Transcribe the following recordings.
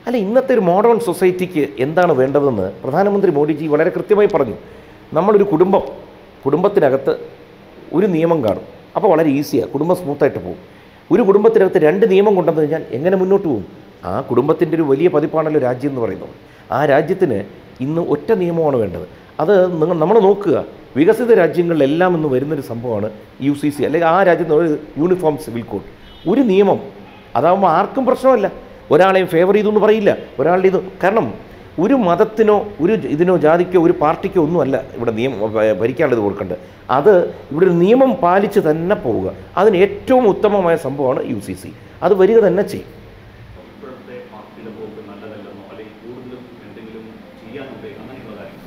അല്ല ഇന്നത്തെ ഒരു മോഡേൺ സൊസൈറ്റിക്ക് എന്താണ് വേണ്ടതെന്ന് പ്രധാനമന്ത്രി മോഡിജി വളരെ കൃത്യമായി പറഞ്ഞു നമ്മളൊരു കുടുംബം കുടുംബത്തിനകത്ത് ഒരു നിയമം കാണും അപ്പോൾ വളരെ ഈസിയാണ് കുടുംബം സ്മൂത്തായിട്ട് പോകും ഒരു കുടുംബത്തിനകത്ത് രണ്ട് നിയമം കൊണ്ടുവന്നു കഴിഞ്ഞാൽ എങ്ങനെ മുന്നോട്ട് പോകും ആ കുടുംബത്തിൻ്റെ ഒരു വലിയ പതിപ്പാണല്ലോ രാജ്യം എന്ന് പറയുന്നത് ആ രാജ്യത്തിന് ഇന്ന് ഒറ്റ നിയമമാണ് വേണ്ടത് അത് നിങ്ങൾ നമ്മൾ നോക്കുക വികസിത രാജ്യങ്ങളിലെല്ലാം ഇന്ന് വരുന്നൊരു സംഭവമാണ് യു സി സി അല്ലെങ്കിൽ ആ രാജ്യത്ത് ഒരു യൂണിഫോം സിവിൽ കോഡ് ഒരു നിയമം അതാകുമ്പോൾ ആർക്കും പ്രശ്നമല്ല ഒരാളെയും ഫേവർ ചെയ്തു എന്ന് പറയില്ല ഒരാളുടെ ഇത് കാരണം ഒരു മതത്തിനോ ഒരു ഇതിനോ ജാതിക്കോ ഒരു പാർട്ടിക്കോ ഒന്നുമല്ല ഇവിടെ നിയമം ഭ- ഭരിക്കാനുള്ളത് കൊടുക്കേണ്ടത് അത് ഇവിടെ ഒരു നിയമം പാലിച്ച് തന്നെ പോവുക അതിന് ഏറ്റവും ഉത്തമമായ സംഭവമാണ് യു സി സി അത് വരിക തന്നെ ചെയ്യും ഇപ്പോഴത്തെ പാർട്ടിയുടെ പോക്ക് നല്ലതല്ലെന്നോ അല്ലെങ്കിൽ കൂടുതലും എന്തെങ്കിലും ചെയ്യാനുണ്ടോ അങ്ങനെയുള്ള കാര്യങ്ങൾ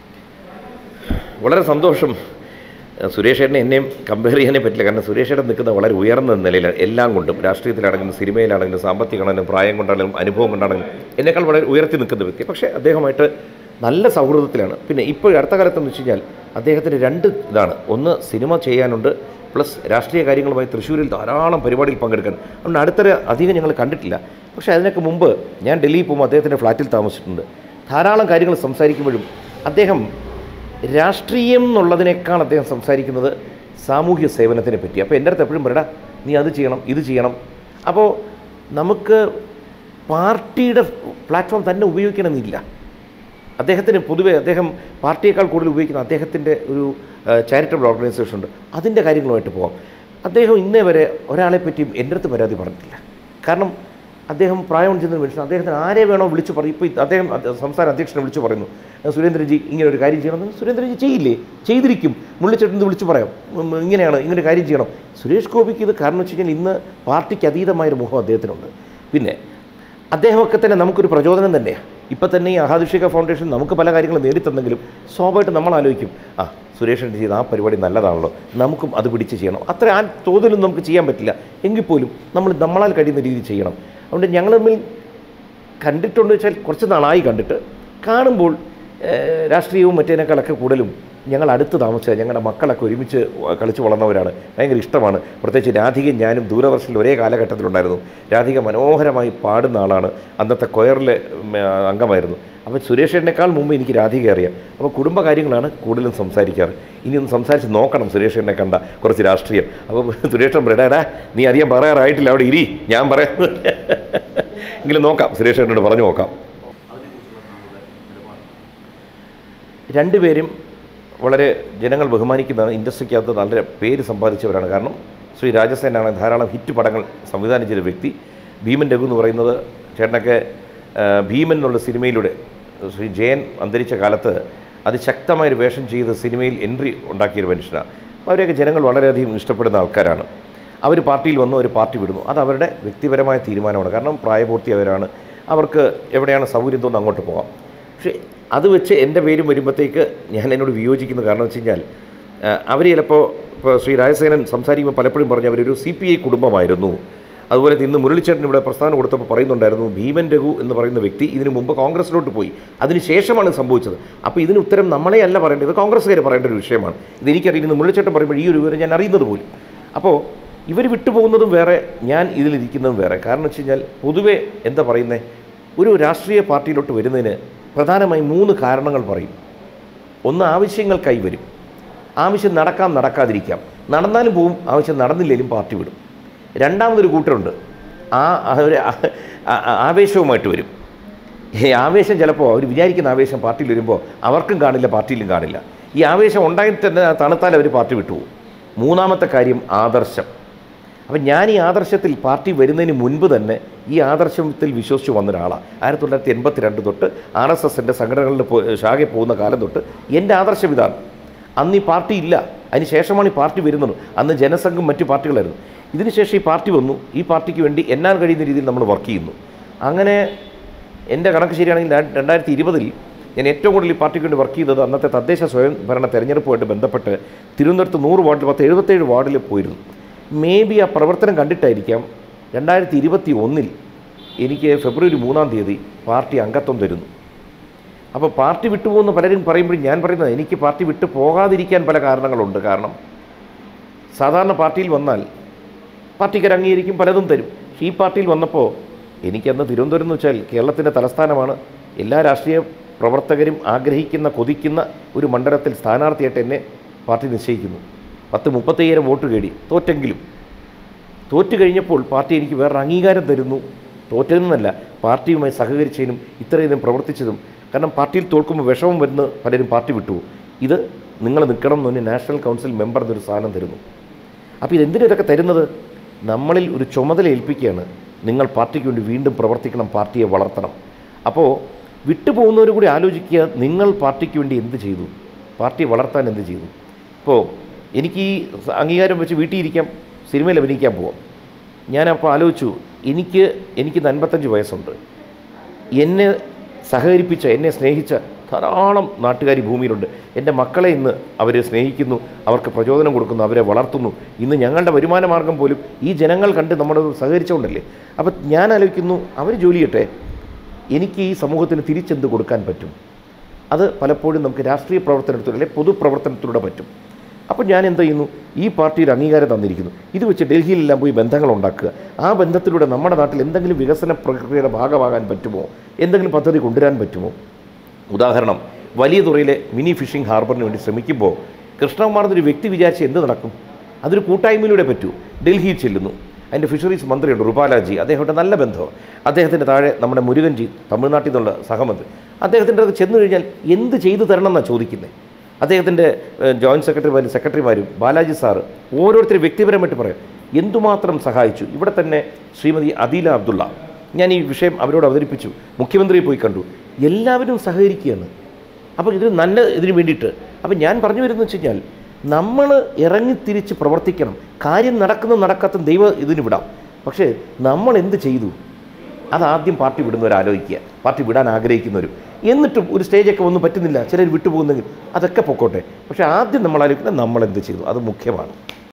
വളരെ സന്തോഷം സുരേഷ് ഏട്ടനെ എന്നെയും കമ്പയർ ചെയ്യാനേ പറ്റില്ല കാരണം സുരേഷ് ഏട്ടൻ നിൽക്കുന്ന വളരെ ഉയർന്ന നിലയിലാണ് എല്ലാം കൊണ്ടും രാഷ്ട്രീയത്തിലാണെങ്കിലും സിനിമയിലാണെങ്കിലും സാമ്പത്തികമാണെങ്കിലും പ്രായം കൊണ്ടാണെങ്കിലും അനുഭവം കൊണ്ടാണെങ്കിലും എന്നേക്കാൾ വളരെ ഉയർത്തി നിൽക്കുന്ന വ്യക്തി പക്ഷേ അദ്ദേഹമായിട്ട് നല്ല സൗഹൃദത്തിലാണ് പിന്നെ ഇപ്പോൾ അടുത്ത കാലത്തെന്ന് വെച്ച് കഴിഞ്ഞാൽ അദ്ദേഹത്തിന് രണ്ട് ഇതാണ് ഒന്ന് സിനിമ ചെയ്യാനുണ്ട് പ്ലസ് രാഷ്ട്രീയ കാര്യങ്ങളുമായി തൃശ്ശൂരിൽ ധാരാളം പരിപാടിയിൽ പങ്കെടുക്കാൻ അതുകൊണ്ട് അടുത്തൊരു അധികം ഞങ്ങൾ കണ്ടിട്ടില്ല പക്ഷേ അതിനൊക്കെ മുമ്പ് ഞാൻ ഡൽഹിയിൽ പോകുമ്പോൾ അദ്ദേഹത്തിൻ്റെ ഫ്ലാറ്റിൽ താമസിച്ചിട്ടുണ്ട് ധാരാളം കാര്യങ്ങൾ സംസാരിക്കുമ്പോഴും അദ്ദേഹം രാഷ്ട്രീയം എന്നുള്ളതിനേക്കാൾ അദ്ദേഹം സംസാരിക്കുന്നത് സാമൂഹ്യ സേവനത്തിനെ പറ്റി അപ്പോൾ എൻ്റെ അടുത്ത് എപ്പോഴും പറയടാ നീ അത് ചെയ്യണം ഇത് ചെയ്യണം അപ്പോൾ നമുക്ക് പാർട്ടിയുടെ പ്ലാറ്റ്ഫോം തന്നെ ഉപയോഗിക്കണമെന്നില്ല അദ്ദേഹത്തിന് പൊതുവെ അദ്ദേഹം പാർട്ടിയേക്കാൾ കൂടുതൽ ഉപയോഗിക്കുന്ന അദ്ദേഹത്തിൻ്റെ ഒരു ചാരിറ്റബിൾ ഓർഗനൈസേഷൻ ഉണ്ട് അതിൻ്റെ കാര്യങ്ങളുമായിട്ട് പോകാം അദ്ദേഹം ഇന്നേ വരെ ഒരാളെ പറ്റിയും എൻ്റെ അടുത്ത് പരാതി പറഞ്ഞിട്ടില്ല കാരണം അദ്ദേഹം പ്രായം ചെന്ന മനുഷ്യൻ അദ്ദേഹത്തിന് ആരെ വേണോ വിളിച്ചു പറയും ഇപ്പോൾ അദ്ദേഹം അത് സംസ്ഥാന അധ്യക്ഷനെ വിളിച്ചു പറയുന്നു സുരേന്ദ്രൻജി ഇങ്ങനെ ഒരു കാര്യം ചെയ്യണമെന്ന് സുരേന്ദ്രൻജി ചെയ്യില്ലേ ചെയ്തിരിക്കും മുള്ളിച്ചേട്ടൻ വിളിച്ചു പറയാം ഉം, ഇങ്ങനെയാണ് ഇങ്ങനെ ഒരു കാര്യം ചെയ്യണം സുരേഷ് ഗോപിക്ക് ഇത് കാരണം വെച്ച് കഴിഞ്ഞാൽ ഇന്ന് പാർട്ടിക്ക് അതീതമായൊരു മുഖം അദ്ദേഹത്തിനുണ്ട് പിന്നെ അദ്ദേഹമൊക്കെ തന്നെ നമുക്കൊരു പ്രചോദനം തന്നെയാണ് ഇപ്പം തന്നെ ഈ അഹാദിഷിക ഫൗണ്ടേഷൻ നമുക്ക് പല കാര്യങ്ങളും നേടിത്തന്നെങ്കിലും സ്വാഭാവികമായിട്ട് നമ്മൾ ആലോചിക്കും ആ സുരേഷൻ ചെയ്ത ആ പരിപാടി നല്ലതാണല്ലോ നമുക്കും അത് പിടിച്ച് ചെയ്യണം അത്ര ആ തോതിലൊന്നും നമുക്ക് ചെയ്യാൻ പറ്റില്ല എങ്കിൽ പോലും നമ്മൾ നമ്മളാൽ കഴിയുന്ന രീതിയിൽ ചെയ്യണം അതുകൊണ്ട് ഞങ്ങൾ തമ്മിൽ കണ്ടിട്ടുണ്ട് വെച്ചാൽ കുറച്ച് നാളായി കണ്ടിട്ട് കാണുമ്പോൾ ഏഹ്, രാഷ്ട്രീയവും മറ്റേനേക്കാളൊക്കെ കൂടുതലും ഞങ്ങൾ അടുത്ത് താമസിച്ച ഞങ്ങളുടെ മക്കളൊക്കെ ഒരുമിച്ച് കളിച്ച് വളർന്നവരാണ് ഭയങ്കര ഇഷ്ടമാണ് പ്രത്യേകിച്ച് രാധികയും ഞാനും ദൂരദർശനിൽ ഒരേ കാലഘട്ടത്തിലുണ്ടായിരുന്നു രാധിക മനോഹരമായി പാടുന്ന ആളാണ് അന്നത്തെ കൊയറിലെ ഉം, ആ, അംഗമായിരുന്നു അപ്പോൾ സുരേഷേട്ടനേക്കാൾ മുമ്പ് എനിക്ക് രാധിക അറിയാം അപ്പോൾ കുടുംബകാര്യങ്ങളാണ് കൂടുതലും സംസാരിക്കാറ് ഇനി ഒന്ന് സംസാരിച്ച് നോക്കണം സുരേഷേട്ടനെ കണ്ട കുറച്ച് രാഷ്ട്രീയം അപ്പോൾ സുരേഷൻ പറയടാ നീ അധികം പറയാറായിട്ടില്ല അവിടെ ഇരി ഞാൻ പറയാം എങ്കിലും നോക്കാം സുരേഷേട്ടനോട് പറഞ്ഞു നോക്കാം രണ്ടുപേരും വളരെ ജനങ്ങൾ ബഹുമാനിക്കുന്ന ഇൻഡസ്ട്രിക്കകത്ത് നല്ല പേര് സമ്പാദിച്ചവരാണ് കാരണം ശ്രീ രാജസേനാണ് ധാരാളം ഹിറ്റ് പടങ്ങൾ സംവിധാനം ചെയ്ത വ്യക്തി ഭീമൻ രഘു എന്ന് പറയുന്നത് ചേട്ടനൊക്കെ ആ, ഭീമൻ എന്നുള്ള സിനിമയിലൂടെ ശ്രീ ജയൻ അന്തരിച്ച കാലത്ത് അതിശക്തമായൊരു വേഷം ചെയ്ത് സിനിമയിൽ എൻട്രി ഉണ്ടാക്കിയൊരു മനുഷ്യനാണ് അപ്പോൾ അവരെയൊക്കെ ജനങ്ങൾ വളരെയധികം ഇഷ്ടപ്പെടുന്ന ആൾക്കാരാണ് അവർ പാർട്ടിയിൽ വന്നു ഒരു പാർട്ടി വിടുന്നു അത് അവരുടെ വ്യക്തിപരമായ തീരുമാനമാണ് കാരണം പ്രായപൂർത്തിയായവരാണ് അവർക്ക് എവിടെയാണ് സൗകര്യം തോന്നുന്നു അങ്ങോട്ട് പോകാം പക്ഷേ അത് വെച്ച് എൻ്റെ പേരും വരുമ്പോഴത്തേക്ക് ഞാൻ എന്നോട് വിയോജിക്കുന്ന കാരണം വെച്ച് കഴിഞ്ഞാൽ അവർ ചിലപ്പോൾ ഇപ്പോൾ ശ്രീ രാജസേനൻ സംസാരിക്കുമ്പോൾ പലപ്പോഴും പറഞ്ഞു അവരൊരു സി പി ഐ കുടുംബമായിരുന്നു അതുപോലെ ഇന്ന് മുരളിച്ചേട്ടൻ ഇവിടെ പ്രസ്ഥാനം കൊടുത്തപ്പോൾ പറയുന്നുണ്ടായിരുന്നു ഭീമൻ രഘു എന്ന് പറയുന്ന വ്യക്തി ഇതിനു മുമ്പ് കോൺഗ്രസിലോട്ട് പോയി അതിന് ശേഷമാണ് ഇത് സംഭവിച്ചത് അപ്പോൾ ഇതിന് ഉത്തരം നമ്മളെ അല്ല പറയേണ്ടത് ഇത് കോൺഗ്രസ്സുകാർ പറയേണ്ട ഒരു വിഷയമാണ് ഇത് എനിക്കറിയുന്നത് മുരളിച്ചേട്ടൻ പറയുമ്പോൾ ഈ ഒരു വിവരം ഞാൻ അറിയുന്നത് പോലും അപ്പോൾ ഇവർ വിട്ടുപോകുന്നതും വേറെ ഞാൻ ഇതിലിരിക്കുന്നതും വേറെ കാരണം വെച്ച് കഴിഞ്ഞാൽ പൊതുവേ എന്താ പറയുന്നത് ഒരു രാഷ്ട്രീയ പാർട്ടിയിലോട്ട് വരുന്നതിന് പ്രധാനമായും മൂന്ന് കാരണങ്ങൾ പറയും ഒന്ന് ആവശ്യങ്ങൾക്കായി വരും ആവശ്യം നടക്കാം നടക്കാതിരിക്കാം നടന്നാലും പോവും ആവശ്യം നടന്നില്ലെങ്കിലും പാർട്ടി വിടും രണ്ടാമതൊരു കൂട്ടരുണ്ട് ആ ഒരു ആ- ആ- ആവേശവുമായിട്ട് വരും ഈ ആവേശം ചിലപ്പോൾ അവർ വിചാരിക്കുന്ന ആവേശം പാർട്ടിയിൽ വരുമ്പോൾ അവർക്കും കാണില്ല പാർട്ടിയിലും കാണില്ല ഈ ആവേശം ഉണ്ടായി തന്നെ തണുത്താൽ അവർ പാർട്ടി വിട്ടുപോകും മൂന്നാമത്തെ കാര്യം ആദർശം അപ്പം ഞാൻ ഈ ആദർശത്തിൽ പാർട്ടി വരുന്നതിന് മുൻപ് തന്നെ ഈ ആദർശത്തിൽ വിശ്വസിച്ച് വന്ന ഒരാളാണ് ആയിരത്തി തൊള്ളായിരത്തി എൺപത്തി രണ്ട് തൊട്ട് ആർ എസ് എസിൻ്റെ സംഘടനകളിൽ പോ ശാഖയിൽ പോകുന്ന കാലം തൊട്ട് എൻ്റെ ആദർശം ഇതാണ് അന്ന് ഈ പാർട്ടി ഇല്ല അതിന് ശേഷമാണ് ഈ പാർട്ടി വരുന്നത് അന്ന് ജനസംഘം മറ്റു പാർട്ടികളായിരുന്നു ഇതിനുശേഷം ഈ പാർട്ടി വന്നു ഈ പാർട്ടിക്ക് വേണ്ടി എന്നാൽ കഴിയുന്ന രീതിയിൽ നമ്മൾ വർക്ക് ചെയ്യുന്നു അങ്ങനെ എൻ്റെ കണക്ക് ശരിയാണെങ്കിൽ ഞാൻ രണ്ടായിരത്തി ഇരുപതിൽ ഞാൻ ഏറ്റവും കൂടുതൽ ഈ പാർട്ടിക്ക് വേണ്ടി വർക്ക് ചെയ്തത് അന്നത്തെ തദ്ദേശ സ്വയം ഭരണ തെരഞ്ഞെടുപ്പുമായിട്ട് ബന്ധപ്പെട്ട് തിരുവനന്തപുരത്ത് നൂറ് വാർഡിൽ പത്ത് എഴുപത്തേഴ് വാർഡിൽ പോയിരുന്നു മേ ബി ആ പ്രവർത്തനം കണ്ടിട്ടായിരിക്കാം രണ്ടായിരത്തി ഇരുപത്തി ഒന്നിൽ എനിക്ക് ഫെബ്രുവരി മൂന്നാം തീയതി പാർട്ടി അംഗത്വം തരുന്നു അപ്പോൾ പാർട്ടി വിട്ടുപോകുന്ന പലരും പറയുമ്പോഴും ഞാൻ പറയുന്നത് എനിക്ക് പാർട്ടി വിട്ടു പോകാതിരിക്കാൻ പല കാരണങ്ങളുണ്ട് കാരണം സാധാരണ പാർട്ടിയിൽ വന്നാൽ പാർട്ടിക്കാർ അംഗീകരിക്കും പലതും തരും പക്ഷേ ഈ പാർട്ടിയിൽ വന്നപ്പോൾ എനിക്കന്ന് തിരുവനന്തപുരം എന്ന് വെച്ചാൽ കേരളത്തിൻ്റെ തലസ്ഥാനമാണ് എല്ലാ രാഷ്ട്രീയ പ്രവർത്തകരും ആഗ്രഹിക്കുന്ന കൊതിക്കുന്ന ഒരു മണ്ഡലത്തിൽ സ്ഥാനാർത്ഥിയായിട്ട് എന്നെ പാർട്ടി നിശ്ചയിക്കുന്നു പത്ത് മുപ്പത്തയ്യായിരം വോട്ട് കേടി തോറ്റെങ്കിലും തോറ്റു കഴിഞ്ഞപ്പോൾ പാർട്ടി എനിക്ക് വേറൊരു അംഗീകാരം തരുന്നു തോറ്റതെന്നല്ല പാർട്ടിയുമായി സഹകരിച്ചതിനും ഇത്രയധികം പ്രവർത്തിച്ചതും കാരണം പാർട്ടിയിൽ തോൽക്കുമ്പോൾ വിഷമം വരുന്ന പലരും പാർട്ടി വിട്ടു ഇത് നിങ്ങൾ നിൽക്കണം എന്ന് പറഞ്ഞ് നാഷണൽ കൗൺസിൽ മെമ്പർ എന്നൊരു സാധനം തരുന്നു അപ്പോൾ ഇതെന്തിനാ ഇതൊക്കെ തരുന്നത് നമ്മളിൽ ഒരു ചുമതല ഏൽപ്പിക്കുകയാണ് നിങ്ങൾ പാർട്ടിക്ക് വേണ്ടി വീണ്ടും പ്രവർത്തിക്കണം പാർട്ടിയെ വളർത്തണം അപ്പോൾ വിട്ടുപോകുന്നവർ കൂടി ആലോചിക്കുക നിങ്ങൾ പാർട്ടിക്ക് വേണ്ടി എന്ത് ചെയ്തു പാർട്ടിയെ വളർത്താൻ എന്ത് ചെയ്തു ഇപ്പോൾ എനിക്ക് ഈ അംഗീകാരം വെച്ച് വീട്ടിൽ ഇരിക്കാം സിനിമയിൽ അഭിനയിക്കാൻ പോവാം ഞാനപ്പോൾ ആലോചിച്ചു എനിക്ക് എനിക്ക് അൻപത്തഞ്ച് വയസ്സുണ്ട് എന്നെ സഹകരിപ്പിച്ച എന്നെ സ്നേഹിച്ച ധാരാളം നാട്ടുകാർ ഈ ഭൂമിയിലുണ്ട് എൻ്റെ മക്കളെ ഇന്ന് അവർ സ്നേഹിക്കുന്നു അവർക്ക് പ്രചോദനം കൊടുക്കുന്നു അവരെ വളർത്തുന്നു ഇന്ന് ഞങ്ങളുടെ വരുമാന മാർഗം പോലും ഈ ജനങ്ങൾ കണ്ട് നമ്മുടെ സഹകരിച്ചുകൊണ്ടല്ലേ അപ്പം ഞാൻ ആലോചിക്കുന്നു അവർ ജോലി ചെയ്യട്ടെ എനിക്ക് ഈ സമൂഹത്തിന് തിരിച്ചെന്ത് കൊടുക്കാൻ പറ്റും അത് പലപ്പോഴും നമുക്ക് രാഷ്ട്രീയ പ്രവർത്തനത്തിലൂടെ അല്ലെങ്കിൽ പൊതുപ്രവർത്തനത്തിലൂടെ പറ്റും അപ്പോൾ ഞാൻ എന്ത് ചെയ്യുന്നു ഈ പാർട്ടിയിൽ അംഗീകാരം തന്നിരിക്കുന്നു ഇത് വെച്ച് ഡൽഹിയിലെല്ലാം പോയി ബന്ധങ്ങൾ ഉണ്ടാക്കുക ആ ബന്ധത്തിലൂടെ നമ്മുടെ നാട്ടിൽ എന്തെങ്കിലും വികസന പ്രക്രിയയുടെ ഭാഗമാകാൻ പറ്റുമോ എന്തെങ്കിലും പദ്ധതി കൊണ്ടുവരാൻ പറ്റുമോ ഉദാഹരണം വലിയ തുറയിലെ മിനി ഫിഷിംഗ് ഹാർബറിന് വേണ്ടി ശ്രമിക്കുമ്പോൾ കൃഷ്ണകുമാർ എന്നൊരു വ്യക്തി വിചാരിച്ച് എന്ത് നടക്കും അതൊരു കൂട്ടായ്മയിലൂടെ പറ്റൂ ഡൽഹിയിൽ ചെല്ലുന്നു അതിൻ്റെ ഫിഷറീസ് മന്ത്രിയുണ്ട് റുപാലാജി അദ്ദേഹത്തെ നല്ല ബന്ധമാണ് അദ്ദേഹത്തിൻ്റെ താഴെ നമ്മുടെ മുരുകൻജി തമിഴ്നാട്ടിൽ നിന്നുള്ള സഹമന്ത്രി അദ്ദേഹത്തിൻ്റെ അടുത്ത് ചെന്ന് കഴിഞ്ഞാൽ എന്ത് ചെയ്തു തരണം എന്നാണ് ചോദിക്കുന്നത് അദ്ദേഹത്തിൻ്റെ ജോയിൻറ്റ് സെക്രട്ടറിമാരും സെക്രട്ടറിമാരും ബാലാജി സാറ് ഓരോരുത്തരും വ്യക്തിപരമായിട്ട് പറയാം എന്തുമാത്രം സഹായിച്ചു ഇവിടെ തന്നെ ശ്രീമതി അദീല അബ്ദുള്ള ഞാൻ ഈ വിഷയം അവരോട് അവതരിപ്പിച്ചു മുഖ്യമന്ത്രിയെ പോയി കണ്ടു എല്ലാവരും സഹകരിക്കുകയാണ് അപ്പോൾ ഇത് നല്ല ഇതിന് വേണ്ടിയിട്ട് അപ്പോൾ ഞാൻ പറഞ്ഞു വരുന്നത് വെച്ച് കഴിഞ്ഞാൽ നമ്മൾ ഇറങ്ങിത്തിരിച്ച് പ്രവർത്തിക്കണം കാര്യം നടക്കുന്ന നടക്കാത്ത ദൈവ ഇതിന് വിടാം പക്ഷേ നമ്മൾ എന്ത് ചെയ്തു അതാദ്യം പാർട്ടി വിടുന്നവർ ആലോചിക്കുക പാർട്ടി വിടാൻ ആഗ്രഹിക്കുന്നവരും എന്നിട്ടും ഒരു സ്റ്റേജൊക്കെ ഒന്നും പറ്റുന്നില്ല ചിലർ വിട്ടുപോകുന്നെങ്കിൽ അതൊക്കെ പൊക്കോട്ടെ പക്ഷേ ആദ്യം നമ്മൾ ആലോചിക്കുന്നത് നമ്മൾ എന്ത് ചെയ്തു അത് മുഖ്യമാണ്